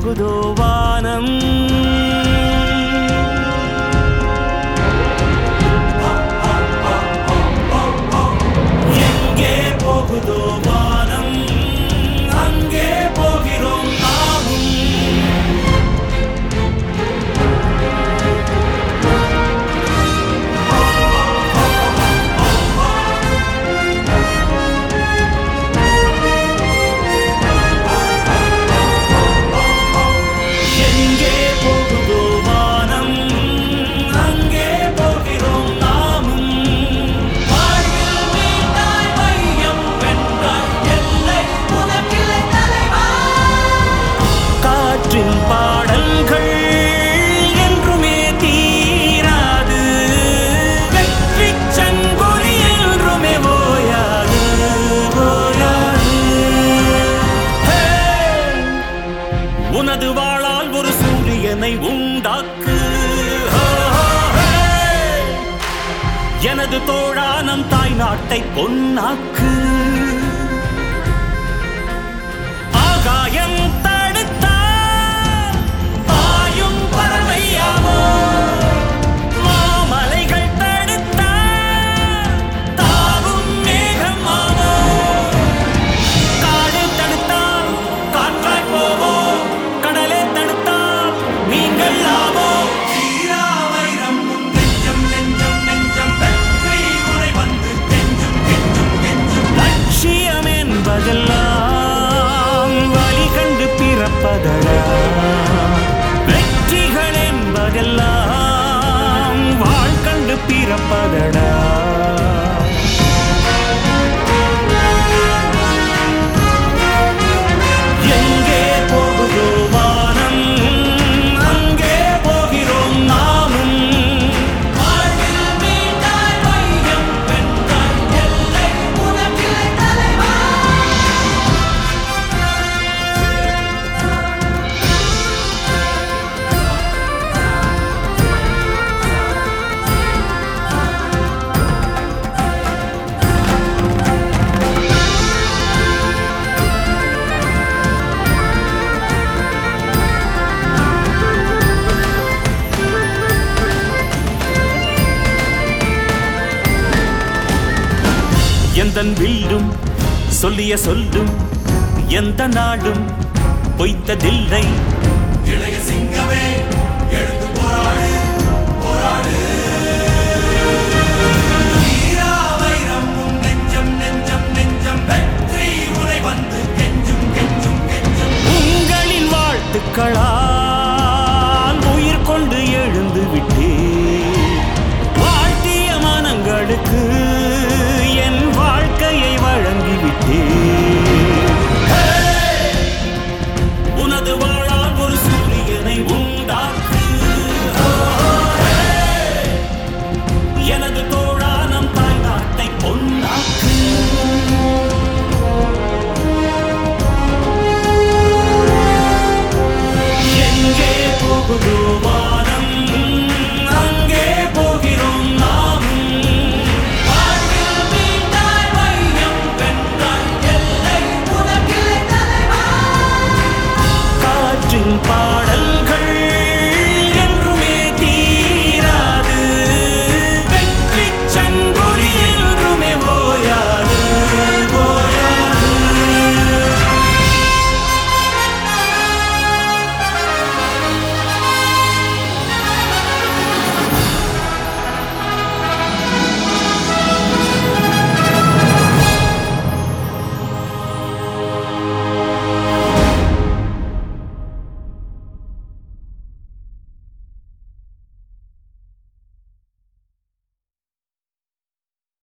போகுதோ வானம் எங்கே போகுதோ வானம் அங்கே போகிறோம் நாமும் எங்கே போகுதோ வானம் அங்கே போகிறோம் நாமும் வாழ்வில் மீண்டாய் மையம் வென்றாய் எல்லை உனக்கில்லை தலைவா காற்றின் பாடல்கள் என்றுமே தீராது வெற்றி சங்கொலி என்றுமே ஓயாது ஓயாது ஹே! உனது வாளால் ஒரு சூரியனை உண்டாக்கு ஹோ, ஹோ, ஹே! எனது தோழானம் தாய் நாட்டை பொன்னாக்கு ஆகாயம் தடுத்தால் பாயும் பறவையாவோ மாமலைகள் தடுத்தால் தாவும் மேகமாவோ காடு தடுத்தால் காற்றாய் போவோம் கடலே தடுத்தால் நீங்கள் ஆவோ வீராவைரம் உன் நெஞ்சம் நெஞ்சம் நெஞ்சம் வெற்றி உரை வந்து கெஞ்சும் கெஞ்சும் கெஞ்சும் லட்சியம் என்பதெல்லாம் வழி கண்டு பிறப்பதடா வெற்றிகள் என்பதெல்லாம் வாழ் கண்டு பிறப்பதடா எங்கே போகுதோ வானம் அங்கே போகிறோம் நாமும் வாழ்வில் மீண்டாய் மையம் வென்றாய் எல்லை உனக்கில்லை தலைவா எந்தன் வில்லும் சொல்லிய சொல்லும் எந்த நாளும் பொய்த்ததில்லை இளைய சிங்கமே எழுந்து போராடு போராடு வீராவைரம் உன் நெஞ்சம் நெஞ்சம் நெஞ்சம் வெற்றி உரை வந்து கெஞ்சும் கெஞ்சும் கெஞ்சும் உங்களின் வாழ்த்துக்களால்